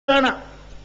வேணாம்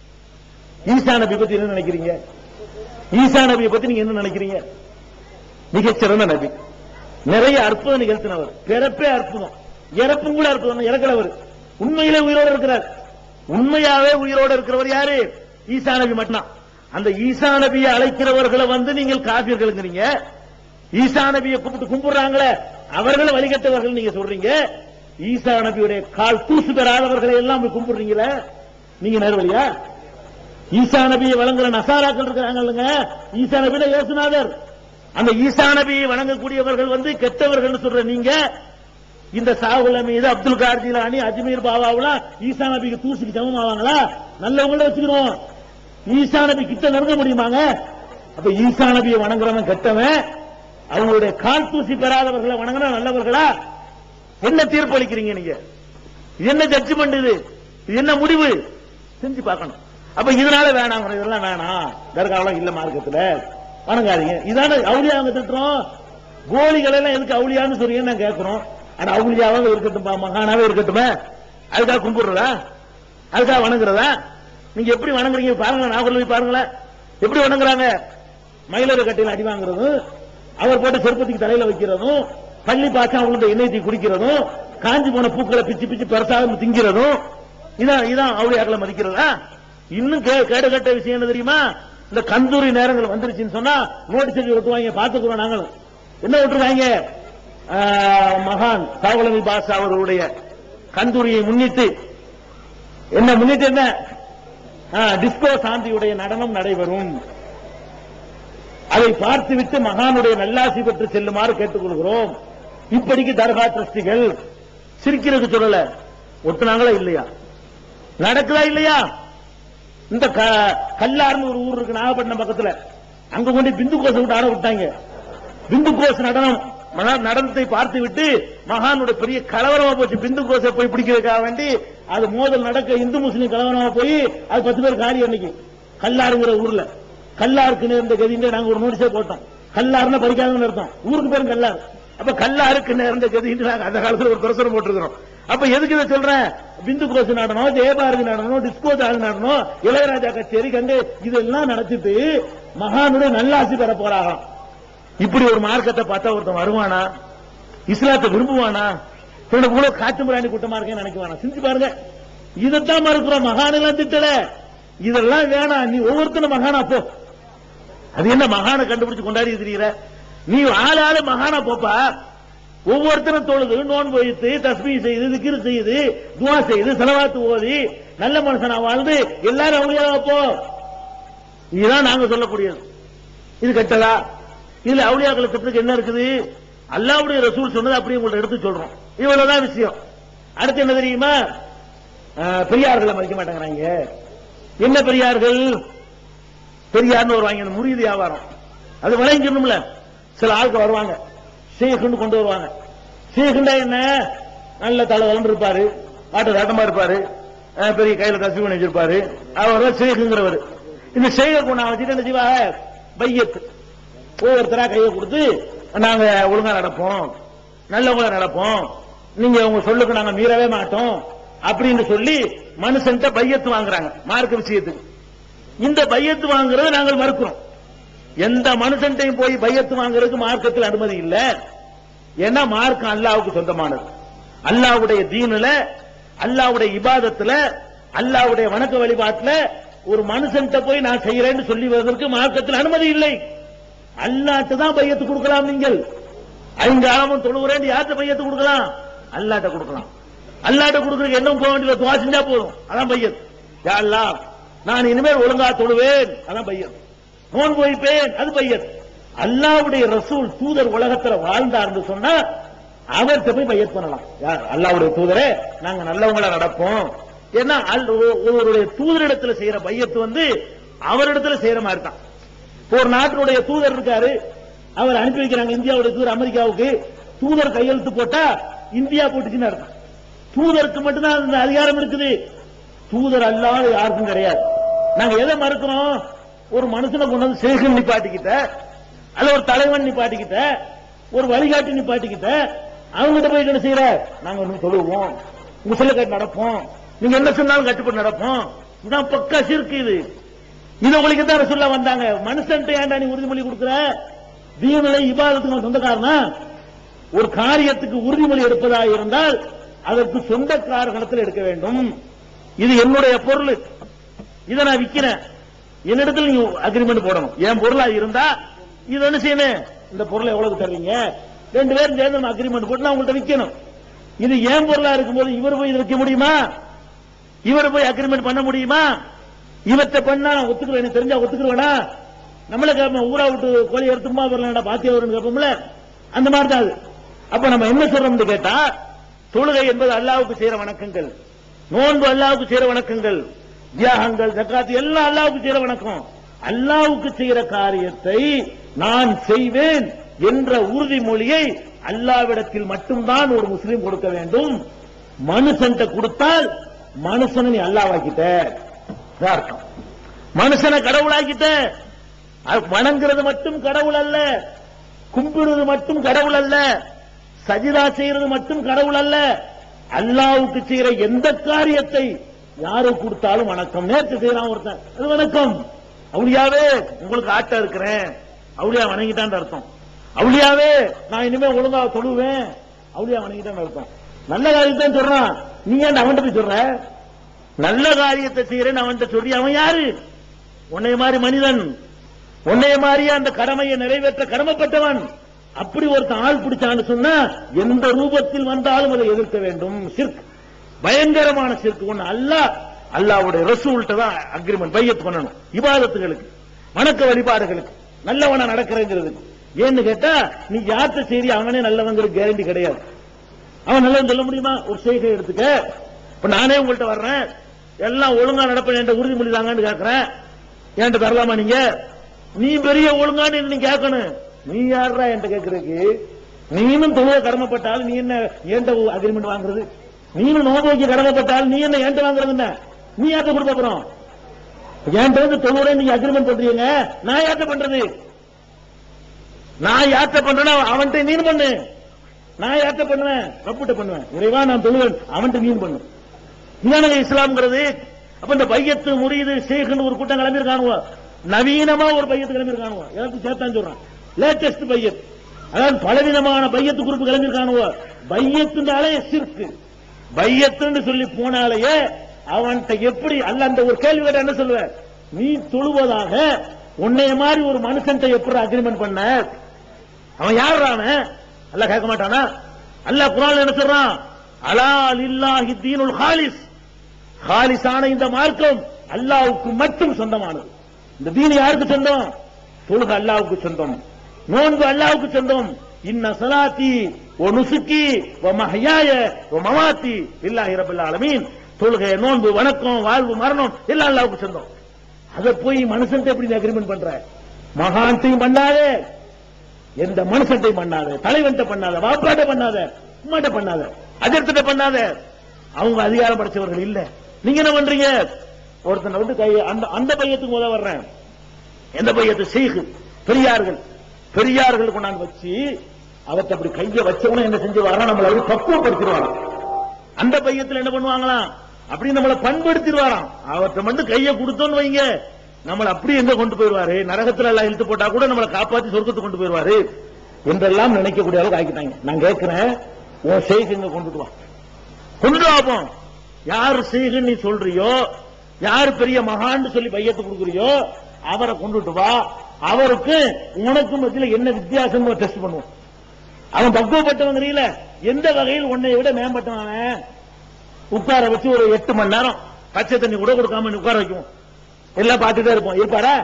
ஈசா நபி பத்தி என்ன நினைக்கிறீங்க ஈசா நபியை பத்தி நீங்க என்ன நினைக்கிறீங்க மிகச்சிறந்த நபி நிறைய அற்புதம் நிகழ்த்தினவர் பிறப்பே அற்புதம் இறப்பும் கூட அற்புதம் இறக்கிறவர் உண்மையிலே உயிரோடு இருக்கிறார் உண்மையாவே உயிரோடு இருக்கிறவர் யாரு ஈசா நபி மட்டும் அந்த ஈசா நபியை அழைக்கிறவர்களை வந்து நீங்கள் காபியர்களுங்கிறீங்க ஈசா நபியை கூப்பிட்டு கும்பிடுறாங்களே அவர்களை வழிகட்டவர்கள் நீங்க சொல்றீங்க ஈசா நபியுடைய கால் தூசு பெறாதவர்களை எல்லாம் போய் கும்பிடுறீங்களே நீங்க நேர்வழியா ஈசா நபியை வழங்குற நசாராக்கள் இருக்கிறாங்க ஈசா நபியில இயேசுநாதர் அந்த ஈசா நபியை வணங்கக்கூடியவர்கள் வந்து கெட்டவர்கள் சொல்ற நீங்க இந்த சாகுல மீது அப்துல் கார் ஜிலானி அஜ்மீர் பாபாவுலாம் ஈசா நபிக்கு தூசிக்கு சமம் ஆவாங்களா நல்லவங்கள வச்சுக்கிறோம் ஈசா நபி கிட்ட நெருங்க முடியுமாங்க அப்ப ஈசா நபியை வணங்குறவன் கெட்டவன் அவங்களுடைய கால் தூசி பெறாதவர்களை வணங்குற நல்லவர்களா என்ன தீர்ப்பு அளிக்கிறீங்க நீங்க இது என்ன ஜட்ஜ்மெண்ட் இது இது என்ன முடிவு செஞ்சு பார்க்கணும் அப்ப இதனால வேணாம் இதெல்லாம் வேணாம் தர்காவெல்லாம் இல்ல மார்க்கத்துல வணங்காதீங்க இதான அவுளியாங்க திட்டுறோம் கோழிகள் எல்லாம் எதுக்கு அவுளியான்னு சொல்லி நான் கேட்கிறோம் ஆனா அவுளியாவே இருக்கட்டும் மகானாவே இருக்கட்டுமே அதுக்காக கும்பிடுறதா அதுக்காக வணங்குறதா நீங்க எப்படி வணங்குறீங்க பாருங்க நாகூர்ல போய் பாருங்களேன் எப்படி வணங்குறாங்க மயிலர் கட்டையில் அடி வாங்குறதும் அவர் போட்ட செருப்பத்துக்கு தலையில வைக்கிறதும் பள்ளி பாய்ச்சா அவங்கள்ட்ட எண்ணெய் தீ குடிக்கிறதும் காஞ்சி போன பூக்களை பிச்சு பிச்சு பெருசாக திங்கிறதும் இதான் இதான் அவுளியாக்களை மதிக்கிறதா இன்னும் கே- கேடு கட்ட விஷயம் என்ன தெரியுமா இந்த கந்தூரி நேரங்கள் வந்துருச்சுன்னு சொன்னா நோட்டீஸ் எழுதி விட்டுவாங்க பாத்துக்கிறோம் நாங்களும் என்ன விட்டுருவாங்க ஆ, மகான் சாகுலமி பாஷா அவர்களுடைய கந்தூரியை முன்னிட்டு என்ன முன்னிட்டு என்ன ஆ, டிஸ்கோ சாந்தியுடைய நடனம் நடைபெறும் அதை பார்த்துவிட்டு மகானுடைய நல்லாசி பெற்று செல்லுமாறு கேட்டுக்கொள்கிறோம் இப்படிக்கு தர்கா டிரஸ்டிகள் சிரிக்கிறது சொல்லல ஒட்டுனாங்களா இல்லையா நடக்குதா இல்லையா இந்த க- கல்லார்னு ஒரு ஊர் இருக்கு நாகப்பட்டினம் பக்கத்துல அங்க கொண்டு பிந்து கோஷம் விட்டு ஆட விட்டாங்க பிந்து கோஷ நடனம் மகா- நடனத்தை பார்த்து விட்டு மகானுடைய பெரிய கலவரமா போச்சு பிந்து கோஷை போய் பிடிக்கிறதுக்காக வேண்டி அது மோதல் நடக்க இந்து முஸ்லீம் கலவரமா போய் அது பத்து பேர் காரியம் அன்னைக்கு கல்லாருங்கிற ஊர்ல கல்லாருக்கு நேர்ந்த கதின்னு நாங்க ஒரு நோட்டீஸே போட்டோம் கல்லாருன்னா படிக்காதவங்க அர்த்தம் ஊருக்கு பேரும் கல்லார் அப்ப கல்லாருக்கு நேர்ந்த கதின்னு நாங்க அந்த காலத்துல ஒரு பிரசுரம் போட்டிருக்கிறோம் அப்ப எதுக்கு இதை சொல்றேன் பிந்து கோஷ் நடனம் ஜெயபாரதி நடனம் டிஸ்கோ தால் நடனம் இளையராஜா கச்சேரி கண்டு இதெல்லாம் நடத்திட்டு மகானுடைய நல்லாசி பெற போறாராம் இப்படி ஒரு மார்க்கத்தை பார்த்தா ஒருத்தன் வருவானா இஸ்லாத்தை விரும்புவானா இவனை இவ்வளவு காட்டு மிராணி கூட்டமா இருக்கேன்னு நினைக்குவானா சிந்திச்சு பாருங்க இதைத்தான் மறுக்கிறோம் மகானெல்லாம் திட்டல இதெல்லாம் வேணாம் நீ ஒவ்வொருத்தனும் மகானா போ அது என்ன மகானை கண்டுபிடிச்சு கொண்டாடி திரியிற நீ ஆளாளு மகானா போப்பா ஒவ்வொருத்தரும் தொழுது நோன்பு வைத்து தஸ்மீ செய்து திக்ரு செய்து துவா செய்து செலவாத்து ஓதி நல்ல மனுஷனா வாழ்ந்து எல்லாரும் அவளியாவா போ இதுதான் நாங்க சொல்லக்கூடியது இது கெட்டதா இதுல அவுளியாக்களை திட்டத்துக்கு என்ன இருக்குது அல்லாவுடைய ரசூல் சொன்னது அப்படியே உங்கள்ட்ட எடுத்து சொல்றோம் இவ்வளவுதான் விஷயம் அடுத்து என்ன தெரியுமா அஹ், பெரியார்களை மதிக்க மாட்டேங்கிறாங்க என்ன பெரியார்கள் பெரியார்னு வருவாங்க இந்த முறியது வியாபாரம் அது விளைஞ்சிடணும்ல சில ஆட்கள் வருவாங்க ஷேக்குன்னு கொண்டு வருவாங்க ஷேக்குண்டா என்ன நல்ல தலை இருப்பாரு ஆட்ட தாட்டமா இருப்பாரு அஹ், பெரிய கையில கசி பண்ணி வச்சிருப்பாரு அவர் தான் ஷேக்குங்கிறவர் இந்த ஷேகை கொண்டு வச்சுட்டு என்ன செய்வாங்க பையத்து ஒவ்வொருத்தரா கையை கொடுத்து நாங்க ஒழுங்கா நடப்போம் நல்லவங்கள நடப்போம் நீங்க உங்க சொல்லுக்கு நாங்க மீறவே மாட்டோம் அப்படின்னு சொல்லி மனுஷன்ட்ட பையத்து வாங்குறாங்க மார்க்க விஷயத்துக்கு இந்த பையத்து வாங்குறதை நாங்கள் மறுக்கிறோம் எந்த மனுஷன்ட்டையும் போய் பையத்து வாங்குறதுக்கு மார்க்கத்தில் அனுமதி இல்ல ஏன்னா மார்க்கம் அல்லாவுக்கு சொந்தமானது அல்லாவுடைய தீனுல அல்லாவுடைய இபாதத்துல அல்லாவுடைய வணக்க வழிபாட்டுல ஒரு மனுஷன்ட்ட போய் நான் செய்யறேன்னு சொல்லி வருவதற்கு மார்க்கத்தில் அனுமதி இல்லை அல்லாட்டு தான் பையத்து கொடுக்கலாம் நீங்கள் ஐந்தாமம் தொழுகிறேன் யார்கிட்ட பையத்து கொடுக்கலாம் அல்லாட்ட கொடுக்கலாம் அல்லாட்ட கொடுக்கறதுக்கு என்ன போக வேண்டியது துவா செஞ்சா போதும் அதான் பையத் யா அல்லாஹ் நான் இனிமேல் ஒழுங்கா தொழுவேன் அதான் பையத் நோன்பு வைப்பேன் அது பையத் அல்லாவுடைய ரசூல் தூதர் உலகத்துல வாழ்ந்தார்னு சொன்னா அவர்கிட்ட போய் பையத் பண்ணலாம் யார் அல்லாவுடைய தூதரே நாங்க நல்லவங்களா நடப்போம் ஏன்னா அல்- ஒ- ஒருவருடைய தூதரிடத்துல செய்யற பையத்து வந்து அவரிடத்துல செய்யற மாதிரி தான் ஒரு நாட்டினுடைய தூதர் இருக்காரு அவர் அனுப்பி வைக்கிறாங்க இந்தியாவுடைய தூதர் அமெரிக்காவுக்கு தூதர் கையெழுத்து போட்டா இந்தியா போட்டுச்சுன்னு அர்த்தம் தூதருக்கு மட்டும்தான் அந்த அதிகாரம் இருக்குது தூதர் அல்லாத யாருக்கும் கிடையாது நாங்க எதை மறுக்கிறோம் ஒரு மனுஷனை கொண்டு வந்து சேகன் நிப்பாட்டிக்கிட்ட அல்ல ஒரு தலைவன் நிப்பாட்டிக்கிட்ட ஒரு வழிகாட்டி நிப்பாட்டிக்கிட்ட அவங்ககிட்ட போய் என்ன செய்யற நாங்க ஒண்ணு சொல்லுவோம் உங்க சொல்ல கட்டு நடப்போம் நீங்க என்ன சொன்னாலும் கட்டுப்பட்டு நடப்போம் இதான் பக்கா சிறுக்கு இது இது உங்களுக்கு தான் சொல்ல வந்தாங்க மனுஷன்ட்ட ஏன்டா நீ உறுதிமொழி கொடுக்குற தீனலை இபாதத்துக்கு அவன் சொந்தக்காரனா ஒரு காரியத்துக்கு உறுதிமொழி எடுப்பதாக இருந்தால் அதற்கு சொந்தக்காரர்களிடத்தில் எடுக்க வேண்டும் இது என்னுடைய பொருள் இதை நான் விக்கிறேன் என்னிடத்தில் நீங்க அக்ரிமெண்ட் போடணும் என் பொருளா இருந்தா இது என்ன செய்யணும் இந்த பொருளை எவ்வளவு தருவீங்க ரெண்டு பேரும் சேர்ந்து நம்ம அக்ரிமெண்ட் போட்டு நான் உங்கள்ட்ட விற்கணும் இது ஏன் பொருளா இருக்கும்போது இவர் போய் இதை விற்க முடியுமா இவர் போய் அக்ரிமெண்ட் பண்ண முடியுமா இவற்றை பண்ணா நான் ஒத்துக்குவேன் எனக்கு தெரிஞ்சா ஒத்துக்குவேனா நம்மள கேட்போம் ஊரா விட்டு கோழி எடுத்துமா வரலடா பாத்தியா வரும்னு கேட்போம்ல அந்த மாதிரி தான் அது அப்ப நம்ம என்ன சொல்றோம்னு கேட்டா தொழுகை என்பது அல்லாவுக்கு செய்யற வணக்கங்கள் நோன்பு அல்லாவுக்கு செய்யற வணக்கங்கள் தியாகங்கள் ஜக்காத்து எல்லாம் அல்லாவுக்கு செய்யற வணக்கம் அல்லாவுக்கு செய்யற காரியத்தை நான் செய்வேன் என்ற உறுதிமொழியை அல்லாவிடத்தில் மட்டும்தான் ஒரு முஸ்லீம் கொடுக்க வேண்டும் மனுஷன்ட்ட கொடுத்தால் மனுஷனை நீ அல்லாவாக்கிட்ட இதான் அர்த்தம் மனுஷனை கடவுளாக்கிட்ட அது வணங்குறது மட்டும் கடவுள் அல்ல கும்பிடுறது மட்டும் கடவுள் அல்ல சஜிதா செய்யறது மட்டும் கடவுள் அல்ல அல்லாவுக்கு செய்யற எந்த காரியத்தை யாருக்கு கொடுத்தாலும் வணக்கம் நேற்று செய்யறான் ஒருத்தன் அது வணக்கம் அவுளியாவே உங்களுக்கு ஆட்ட இருக்கிறேன் அவுளியா வணங்கிட்டான் அர்த்தம் அவுளியாவே நான் இனிமே ஒழுங்கா தொழுவேன் அவுளியா வணங்கிட்டான் அர்த்தம் நல்ல காரியத்தை சொல்றான் நீ ஏன் அவன்கிட்ட போய் சொல்ற நல்ல காரியத்தை செய்யறேன்னு அவன்கிட்ட சொல்லி அவன் யாரு உன்னை மாதிரி மனிதன் உன்னைய மாதிரியே அந்த கடமையை நிறைவேற்ற கடமைப்பட்டவன் அப்படி ஒருத்தன் ஆள் பிடிச்சான்னு சொன்னா எந்த ரூபத்தில் வந்தாலும் அதை எதிர்க்க வேண்டும் சிர்க் பயங்கரமான சிர்க் ஒண்ணு அல்லாஹ் அல்லாவுடைய ரசூல்கிட்ட தான் அக்ரிமெண்ட் பையத்து பண்ணணும் இபாதத்துகளுக்கு வணக்க வழிபாடுகளுக்கு நல்லவனா நடக்கிறேங்கிறது ஏன்னு கேட்டா நீ யார்கிட்ட செய்தி அவனே நல்லவங்கிற கேரண்டி கிடையாது அவன் நல்லவன் சொல்ல முடியுமா ஒரு செய்கை எடுத்துக்க இப்ப நானே உங்கள்ட்ட வர்றேன் எல்லாம் ஒழுங்கா நடப்பேன் என்கிட்ட உறுதிமொழி தாங்கன்னு கேட்கறேன் என்கிட்ட தரலாமா நீங்க நீ பெரிய ஒழுங்கான்னு நீ கேட்கணும் நீ யாரா என்கிட்ட கேட்கறதுக்கு நீனும் தொழுவ கடமைப்பட்டால் நீ என்ன ஏன்ட்ட அக்ரிமெண்ட் வாங்குறது நீனும் நோம்பு வைக்க கடமைப்பட்டால் நீ என்ன ஏன்ட்ட வாங்குறது என்ன நீ யார்ட்ட கொடுக்க போறோம் என்கிட்ட வந்து தொழுவுற நீங்க அக்ரிமெண்ட் பண்றீங்க நான் யார்ட்ட பண்றது நான் யார்ட்ட பண்றேன்னா அவன்கிட்ட நீனு பண்ணு நான் யார்ட்ட பண்ணுவேன் ரப்புட்ட பண்ணுவேன் இறைவா நான் தொழுவேன் அவன்கிட்ட நீன் பண்ணு இதானங்க இஸ்லாம்ங்கிறது அப்ப இந்த பையத்து முறியுது ஷேக்னு ஒரு கூட்டம் கிளம்பி இருக்கானுவோ நவீனமா ஒரு பையத்து கிளம்பி இருக்கானுவோ எல்லாத்தையும் சேர்த்தான் சொல்றான் லேட்டஸ்ட் பையத் அதாவது பலவிதமான பையத்து குரூப் கிளம்பி இருக்கானுவோ பையத்துனாலே சிற்கு பையத்துன்னு சொல்லி போனாலேயே அவன்கிட்ட எப்படி அல்ல அந்த ஒரு கேள்வி கேட்ட என்ன சொல்லுவ நீ தொழுவதாக உன்னைய மாதிரி ஒரு மனுஷன்ட்ட எப்படி அக்ரிமெண்ட் பண்ண அவன் யார் அவன் அல்லாஹ் கேட்க மாட்டானா அல்லாஹ் குரான் என்ன சொல்றான் அலா லில்லாஹி தீனுல் ஹாலிஸ் ஹாலிஸான இந்த மார்க்கம் அல்லாஹ்வுக்கு மட்டும் சொந்தமானது இந்த தீன் யாருக்கு சொந்தம் தொழுக அல்லாஹ்வுக்கு சொந்தம் நோன்பு அல்லாஹ்வுக்கு சொந்தம் இன்ன சலாத்தி ஒ நுசுக்கி ஒ மஹயாய ஒ மமாத்தி இல்லாஹி ரப்பல் ஆலமீன் தொழுகை நோன்பு வணக்கம் வாழ்வு மரணம் எல்லாம் அல்லாஹ்வுக்கு சொந்தம் அதை போய் மனுஷன்ட்ட எப்படி அக்ரிமெண்ட் பண்ற மகான்ட்டையும் பண்ணாதே எந்த மனுஷன்ட்டையும் பண்ணாத தலைவன்ட்ட பண்ணாத வாப்பாட்ட பண்ணாத உம்மாட்ட பண்ணாத அதிர்த்திட்ட பண்ணாத அவங்க அதிகாரம் படைச்சவர்கள் இல்ல நீங்க என்ன பண்றீங்க ஒருத்தனை வந்து கை அந்த அந்த பையத்துக்கு முத வர்றேன் எந்த பையத்து செய்கு பெரியார்கள் பெரியார்கள் கொண்டாந்து வச்சு அவர்த்த அப்படி கைய வச்சவன என்ன செஞ்சு வர நம்மள வந்து பக்குவப்படுத்திடுவாராம் அந்த பையத்துல என்ன பண்ணுவாங்களாம் அப்படி நம்மள பண்படுத்திடுவாராம் அவர்த்த மட்டும் கைய கொடுத்தோன்னு வைங்க நம்மள அப்படி எங்க கொண்டு போயிருவாரு நரகத்துல எல்லாம் இழுத்து போட்டா கூட நம்மளை காப்பாத்தி சொர்க்கத்துக்கு கொண்டு போயிருவாரு என்றெல்லாம் நினைக்கக்கூடிய அளவுக்கு ஆக்கிட்டாங்க நான் கேட்கிறேன் உன் செய்கை இங்க கொண்டுட்டு வா கொண்டு வாப்போம் யார் செய்கை நீ சொல்றியோ யார் பெரிய மகான்னு சொல்லி பையத்து கொடுக்குறியோ அவரை கொண்டுட்டு வா அவருக்கு உனக்கும் மத்தியில என்ன வித்தியாசம் டெஸ்ட் பண்ணுவோம் அவன் பக்குவப்பட்டவங்கிறீல எந்த வகையில் உன்னை விட மேம்பட்டவன் அவன்? உட்கார வச்சு ஒரு எட்டு மணி நேரம் பச்சை தண்ணி கூட கொடுக்காம நீ உட்கார வைக்கும் எல்லாம் பார்த்துட்டே இருப்போம் இருப்பாரா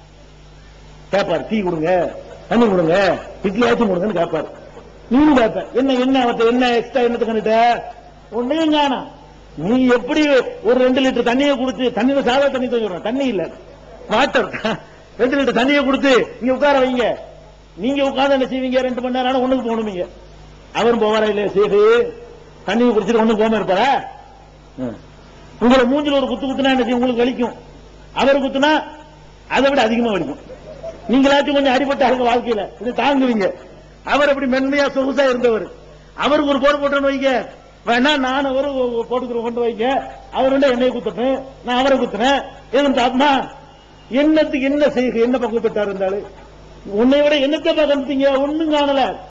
கேட்பார் டீ கொடுங்க தண்ணி கொடுங்க இட்லி ஆச்சும் கொடுங்கன்னு கேட்பார் நீனும் கேட்ப என்ன என்ன அவத்த என்ன எக்ஸ்ட்ரா என்னத்து கண்டுட்ட ஒன்னையும் காணா நீ எப்படி ஒரு ரெண்டு லிட்டர் தண்ணியை கொடுத்து தண்ணியில சாதா தண்ணி தான் சொல்றேன் தண்ணி இல்ல வாட்டர் ரெண்டு லிட்டர் தண்ணியை கொடுத்து இங்க உட்கார வைங்க நீங்க உட்கார்ந்து என்ன செய்வீங்க ரெண்டு மணி நேரம் ஆனா ஒண்ணுக்கு போகணுமீங்க அவரும் போவாரா இல்லையா சேது தண்ணியை குடிச்சிட்டு ஒண்ணுக்கு போகாம இருப்பாரா ம். உங்களை மூஞ்சில ஒரு குத்து குத்துனா என்ன செய்யும்? உங்களுக்கு வலிக்கும் அவர் குத்துனா அதை விட அதிகமா வலிக்கும் நீங்களாச்சும் கொஞ்சம் அடிபட்டாருங்க வாழ்க்கையில இது தாங்குவீங்க அவர் அப்படி மென்மையா சொகுசா இருந்தவர் அவருக்கு ஒரு போர் போட்டோன்னு வைங்க வேணா நான் அவரு போட்டுக்கிற கொண்டு வைங்க அவர் வந்து என்னை குத்தட்டும் நான் அவரை குத்துறேன் எதுவும் தாப்மா என்னத்துக்கு என்ன செய்க என்ன பங்கு பெற்றார் இருந்தாலும் உன்னை விட என்னத்தை பகர்ந்தீங்க ஒண்ணும் காணல